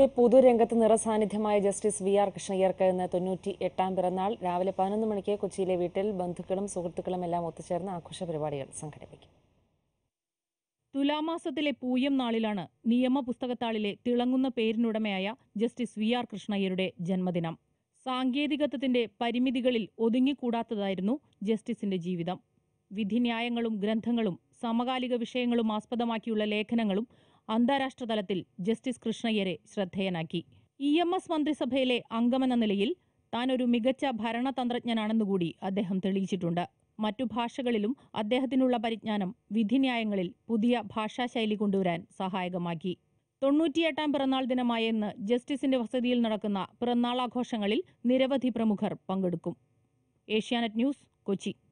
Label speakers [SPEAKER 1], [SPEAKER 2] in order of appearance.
[SPEAKER 1] പൊതുരംഗത്ത് നിറസാന്നിധ്യമായ justice V R കൃഷ്ണയ്യർക്ക് ഇന്ന് തൊണ്ണൂറ്റി എട്ടാം പിറന്നാൾ രാവിലെ പതിനൊന്ന് മണിക്ക് കൊച്ചിയിലെ വീട്ടിൽ ബന്ധുക്കളും സുഹൃത്തുക്കളും എല്ലാം ഒത്തുചേർന്ന് ആഘോഷ പരിപാടികൾ സംഘടിപ്പിക്കും
[SPEAKER 2] തുലാമാസത്തിലെ പൂയം നാളിലാണ് നിയമ പുസ്തകത്താളിലെ തിളങ്ങുന്ന പേരിനുടമയായ ജസ്റ്റിസ് വി ആർ കൃഷ്ണയ്യരുടെ ജന്മദിനം സാങ്കേതികത്വത്തിന്റെ പരിമിതികളിൽ ഒതുങ്ങിക്കൂടാത്തതായിരുന്നു ജസ്റ്റിസിന്റെ ജീവിതം വിധിന്യായങ്ങളും ഗ്രന്ഥങ്ങളും സമകാലിക വിഷയങ്ങളും ആസ്പദമാക്കിയുള്ള ലേഖനങ്ങളും അന്താരാഷ്ട്ര തലത്തിൽ ജസ്റ്റിസ് കൃഷ്ണയ്യരെ ശ്രദ്ധേയനാക്കി ഇ എം എസ് മന്ത്രിസഭയിലെ അംഗമെന്ന നിലയിൽ താൻ ഒരു മികച്ച ഭരണതന്ത്രജ്ഞനാണെന്നുകൂടി അദ്ദേഹം തെളിയിച്ചിട്ടുണ്ട് മറ്റു ഭാഷകളിലും അദ്ദേഹത്തിനുള്ള പരിജ്ഞാനം വിധിന്യായങ്ങളിൽ പുതിയ ഭാഷാശൈലി കൊണ്ടുവരാൻ സഹായകമാക്കി തൊണ്ണൂറ്റിയെട്ടാം പിറന്നാൾ ദിനമായ ഇന്ന് ജസ്റ്റിസിന്റെ വസതിയിൽ നടക്കുന്ന പിറന്നാളാഘോഷങ്ങളിൽ നിരവധി പ്രമുഖർ പങ്കെടുക്കും ഏഷ്യാനെറ്റ് ന്യൂസ് കൊച്ചി